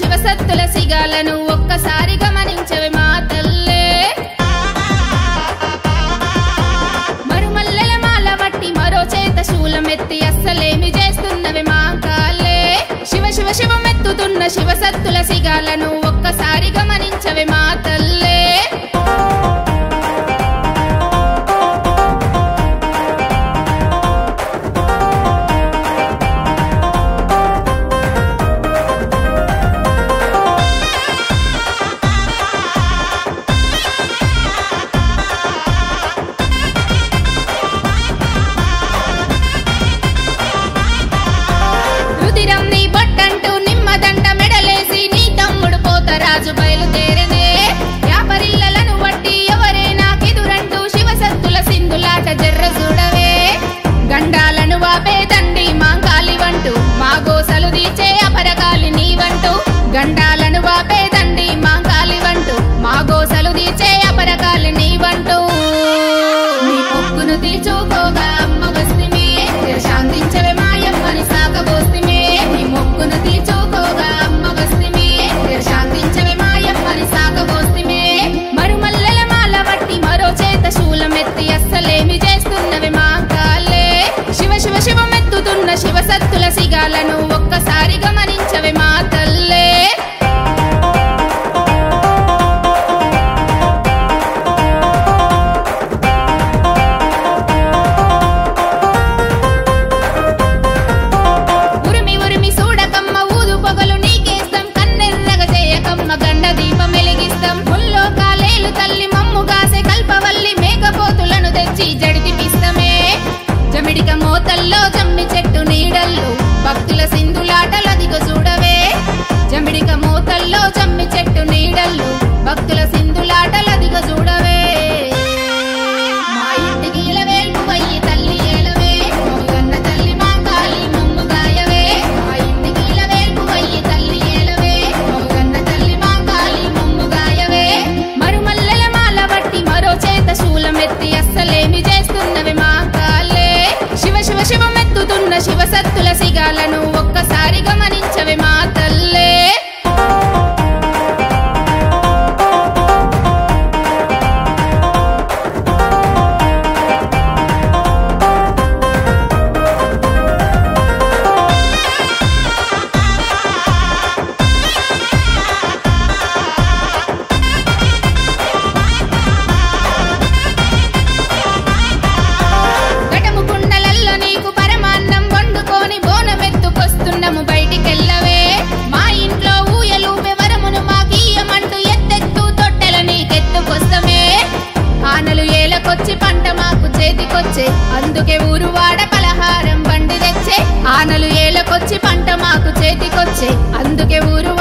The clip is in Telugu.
శివసత్తుల సిగాలను ఒక్కసారి గమనించవే మా తల్లే మరుమల్లెల మాల వట్టి మరో చేత శూలమెత్తి అస్సలేమి చేస్తున్నవి మా కాలే శివ శివ శివమెత్తుతున్న శివసత్తుల సిగాలను ఒక్కసారి గమనించవే మా తల్లే రుదిరం నీ బొట్టంటూ నిమ్మదండ మెడలేసి నీ తమ్ముడు పోతరాజు బయలుదేరనే వ్యాపరిల్లలను బట్టి ఎవరే నాకెదురంటూ శివసత్తుల సింధులాట జర్ర చూడవే గండాలను వాపేదండి మాంకాలి వంటూ మా గోసలు తీచే అపరగాలి నీవంటూ గండాలను వాపేదండి మాంకాలి వంటూ మా గోసలు తీచే అపరగాలి నీవంటూ నీ పొక్కును తీర్చుకోగా అమ్మ వస్తిమే శాంతించవే మాయమ్మని సాగబోస్తిమే నీ మొక్కును తీర్చుకోగా అమ్మ వస్తిమే శాంతించవే మాయమ్మని సాగబోస్తిమే మరుమల్లెల మాల వట్టి మరో చేత శూలమెత్తి అస్సలేమి చేస్తున్నవి మా కాలే శివ శివ శివమెత్తుతున్న శివసత్తుల సిగాలను ఒక్కసారి గమనించవే మా తల్లే ఉరిమి ఉరిమి చూడకమ్మ ఊదు పొగలు నీకేస్తాం కన్నెర్రగ చేయకమ్మ గండ దీపం వెలిగిస్తాం ముల్లో కాలేలు తల్లి మమ్ము కాసే కల్పవల్లి మేకపోతులను తెచ్చి జడితిపిస్తమే జమిడిక మోతల్లో జమ్మి చెట్టు నీడల్లో భక్తుల సింధులాటలదిగ చూడవే జమిడిక మోతల్లో జమ్మి చెట్టు నీడల్లో భక్తుల సింధులాటలదిగ చూడవే మా ఇంటికి ఇలవేల్పు వయ్యి తల్లి ఏలవే మొగన్న తల్లి మా కాలి మమ్ము గాయవే మా ఇంటికి ఇలవేల్పు వయ్యి తల్లి ఏలవే మొగన్న తల్లి మా కాలి మమ్ము గాయవే మరుమల్లెల మాల వట్టి మరో చేత శూలమెత్తి అస్సలేమి చేస్తున్నవి మా కాలే శివ శివ శివమెత్తుతున్న శివసత్తుల సిగాలను ఒక్కసారి గమనించవే మా తల్లే గటము కుండలల్లో నీకు పరమాన్నం వండుకొని బోనమెత్తుకొస్తున్నాము బయటికెళ్ళవే మా ఇంట్లో ఊయలు వివరమును మాకీయమంటూ ఎత్తెత్తు తొట్టెల నీకెత్తుకొస్తమే ఆనలు ఏలకొచ్చి పంట మాకు చేతికొచ్చే అందుకే ఊరు వాడ పలహారం బండి తెచ్చే ఆనలు ఏలకొచ్చి పంట మాకు చేతికొచ్చే అందుకే ఊరు